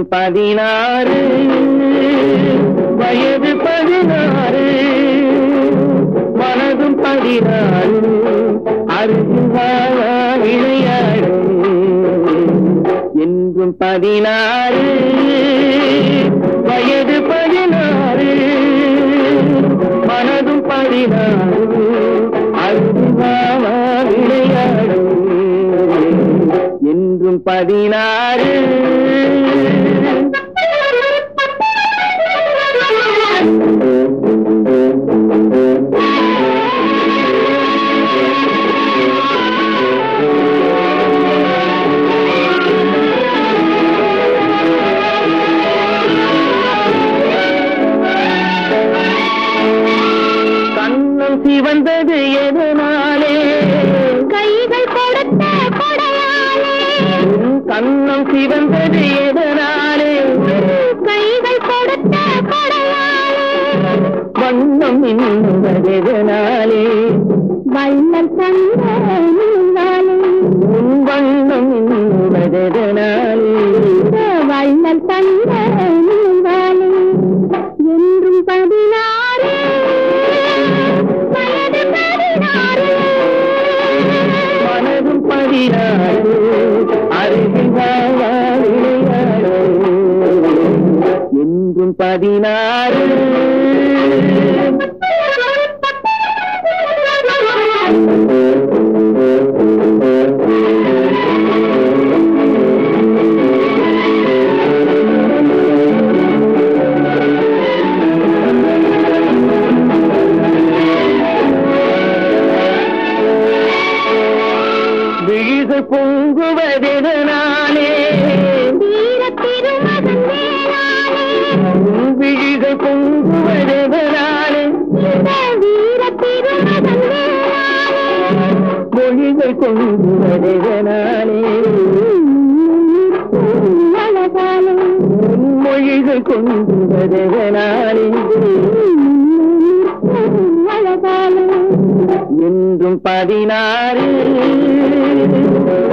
பதினாறு வயது பதினாறு மனதும் பதினாறு அருகில் வாழா விளையாடு என்றும் பதினாறு வயது பதினாறு மனதும் பதினாறு அருகில் வாழா விளையாடு என்றும் பதினாறு கண்ணம் சிவந்தது எதனாலே கைகள் கொடுத்த கொடையாலே உன் கண்ணம் சிவந்தது எதனாலே கைகள் கொடுத்த கொடையாலே வண்ணம் என்பதெதனாலே வள்ளல் தந்த நூலாலே உன் வண்ணம் என்பதெதனாலே இந்த வள்ளல் தந்த நூலாலே என்றும் பதினாறு வயது பதினாறு மனதும் பதினாறு அருகில் வாழா விளையாடு என்றும் பதினாறு விழிகள் பொங்குவதெதனாலே வீர திருமகன் வேளாளே உன் விழிகள் பொங்குவதெதனாலே இந்த வீர திருமகன் வேளாளே மொழிகள் கொங்குவதெதனாலே அழகாலே உன் மொழிகள் கொங்குவதெதனாலே அழகாலே என்றும் பதினாறு